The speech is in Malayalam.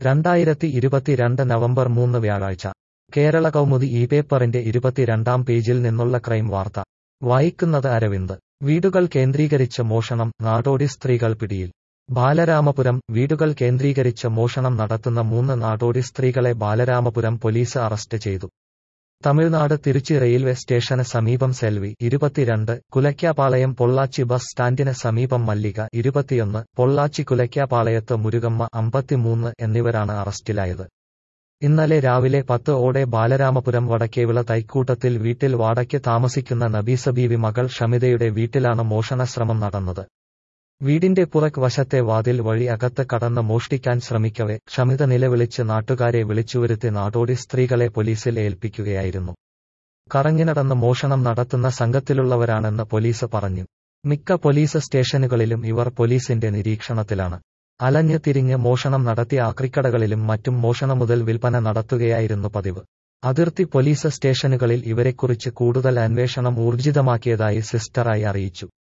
രണ്ടായിരത്തി ഇരുപത്തിരണ്ട് നവംബർ മൂന്ന് വ്യാഴാഴ്ച കേരള കൗമുദി ഈ പേപ്പറിന്റെ ഇരുപത്തിരണ്ടാം പേജിൽ നിന്നുള്ള ക്രൈം വാർത്ത വായിക്കുന്നത് അരവിന്ദ് വീടുകൾ കേന്ദ്രീകരിച്ച് മോഷണം നാടോടി സ്ത്രീകൾ പിടിയിൽ ബാലരാമപുരം വീടുകൾ കേന്ദ്രീകരിച്ച് മോഷണം നടത്തുന്ന മൂന്ന് നാടോടി സ്ത്രീകളെ ബാലരാമപുരം പോലീസ് അറസ്റ്റ് ചെയ്തു തമിഴ്നാട് തിരുച്ചി റെയിൽവേ സ്റ്റേഷന് സമീപം സെൽവി ഇരുപത്തിരണ്ട് കുലയ്ക്കാപാളയം പൊള്ളാച്ചി ബസ് സ്റ്റാൻഡിന് സമീപം മല്ലിക ഇരുപത്തിയൊന്ന് പൊള്ളാച്ചി കുലയ്ക്കാപാളയത്ത് മുരുകമ്മ അമ്പത്തിമൂന്ന് എന്നിവരാണ് അറസ്റ്റിലായത് ഇന്നലെ രാവിലെ പത്ത് ഓടെ ബാലരാമപുരം വടക്കേവിള തൈക്കൂട്ടത്തിൽ വീട്ടിൽ വാടയ്ക്ക് താമസിക്കുന്ന നബീസബീവി മകൾ ഷമിതയുടെ വീട്ടിലാണ് മോഷണശ്രമം നടന്നത് വീടിന്റെ പുറക് വശത്തെ വാതിൽ വഴി അകത്ത് കടന്ന് മോഷ്ടിക്കാൻ ശ്രമിക്കവെ ഷമിത നിലവിളിച്ച് നാട്ടുകാരെ വിളിച്ചുവരുത്തി നാടോടി സ്ത്രീകളെ പോലീസിൽ ഏൽപ്പിക്കുകയായിരുന്നു കറങ്ങിനടന്ന് മോഷണം നടത്തുന്ന സംഘത്തിലുള്ളവരാണെന്ന് പോലീസ് പറഞ്ഞു മിക്ക പോലീസ് സ്റ്റേഷനുകളിലും ഇവർ പോലീസിന്റെ നിരീക്ഷണത്തിലാണ് അലഞ്ഞു തിരിഞ്ഞ് മോഷണം നടത്തിയ ആക്രിക്കടകളിലും മറ്റും മോഷണം മുതൽ വിൽപ്പന നടത്തുകയായിരുന്നു പതിവ് അതിർത്തി പോലീസ് സ്റ്റേഷനുകളിൽ ഇവരെക്കുറിച്ച് കൂടുതൽ അന്വേഷണം ഊർജിതമാക്കിയതായി സിസ്റ്ററായി അറിയിച്ചു